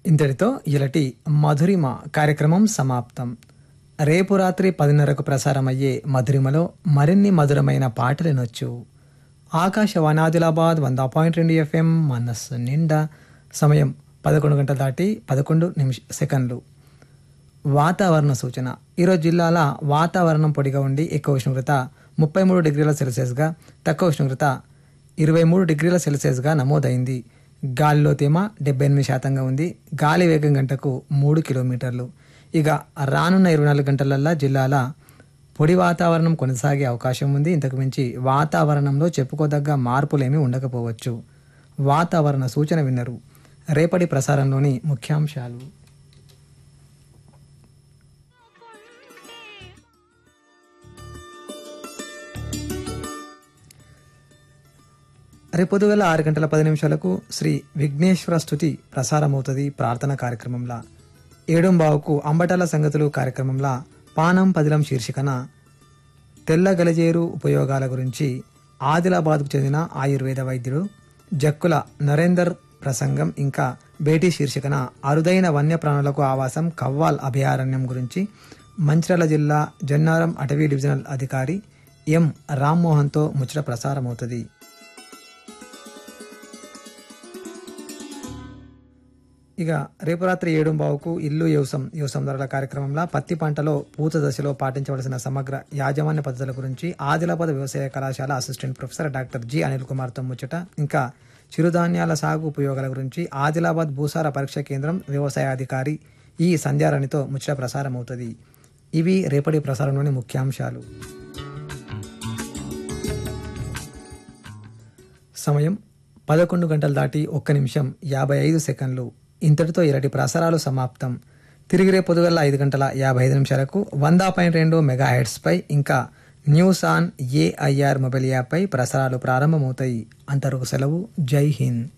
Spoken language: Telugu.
ఇంతటితో ఇలటి మధురిమ కార్యక్రమం సమాప్తం రేపు రాత్రి పదిన్నరకు ప్రసారమయ్యే మధురిమలో మరిన్ని మధురమైన పాటలు వినొచ్చు ఆకాశవాణి ఆదిలాబాద్ వంద పాయింట్ రెండు ఎఫ్ఎం మనస్సు నిండా సమయం పదకొండు గంటల దాటి పదకొండు నిమిష సెకండ్లు వాతావరణ సూచన ఈరోజు జిల్లాల వాతావరణం పొడిగా ఉండి ఎక్కువ ఉష్ణోగ్రత ముప్పై మూడు డిగ్రీల సెల్సియస్గా తక్కువ ఉష్ణోగ్రత ఇరవై మూడు డిగ్రీల సెల్సియస్గా నమోదైంది గాలిలో తేమ డెబ్బై ఎనిమిది శాతంగా ఉంది గాలి వేగం గంటకు మూడు కిలోమీటర్లు ఇక రానున్న ఇరవై నాలుగు గంటలల్లా జిల్లాల పొడి వాతావరణం కొనసాగే అవకాశం ఉంది ఇంతకు మించి వాతావరణంలో చెప్పుకోదగ్గ మార్పులేమీ ఉండకపోవచ్చు వాతావరణ సూచన విన్నరు రేపటి ప్రసారంలోని ముఖ్యాంశాలు రేపు పొద్దుగల ఆరు గంటల పది నిమిషాలకు శ్రీ విఘ్నేశ్వర స్థుతి ప్రసారమవుతుంది ప్రార్థన కార్యక్రమంలో ఏడుంబావుకు అంబటాల సంగతులు కార్యక్రమంలో పానం పదిలం శీర్షికన తెల్ల గలజేరు ఉపయోగాల గురించి ఆదిలాబాద్కు చెందిన ఆయుర్వేద వైద్యుడు జక్కుల నరేందర్ ప్రసంగం ఇంకా భేటీ శీర్షికన అరుదైన వన్యప్రాణులకు ఆవాసం కవ్వాల్ అభయారణ్యం గురించి మంచిర్యాల జిల్లా జన్నారం అటవీ డివిజనల్ అధికారి ఎం రామ్మోహన్తో ముచ్చట ప్రసారమవుతుంది ఇక రేపు రాత్రి ఏడు బావుకు ఇల్లు వ్యవసం వ్యవసాయం ధరల కార్యక్రమంలో పత్తి పంటలో పూత దశలో పాటించవలసిన సమగ్ర యాజమాన్య పద్ధతుల గురించి ఆదిలాబాద్ వ్యవసాయ కళాశాల assistant professor doctor G Anil కుమార్తో ముచ్చట ఇంకా చిరుధాన్యాల సాగు ఉపయోగాల గురించి ఆదిలాబాద్ భూసార పరీక్ష కేంద్రం వ్యవసాయ అధికారి ఈ సంధ్యారాణితో ముచ్చట ప్రసారం అవుతుంది ఇవి రేపటి ప్రసారంలోని ముఖ్యాంశాలు సమయం పదకొండు గంటలు దాటి ఒక్క నిమిషం యాభై ఐదు సెకండ్లు ఇంతటితో ఇరటి ప్రసారాలు సమాప్తం తిరిగి రేపు పొద్దుగల ఐదు గంటల యాభై ఐదు నిమిషాలకు వంద పాయింట్ రెండు మెగా పై ఇంకా న్యూస్ ఆన్ ఏఐఆర్ మొబైల్ యాప్పై ప్రసారాలు ప్రారంభమవుతాయి అంతవరకు సెలవు జై హింద్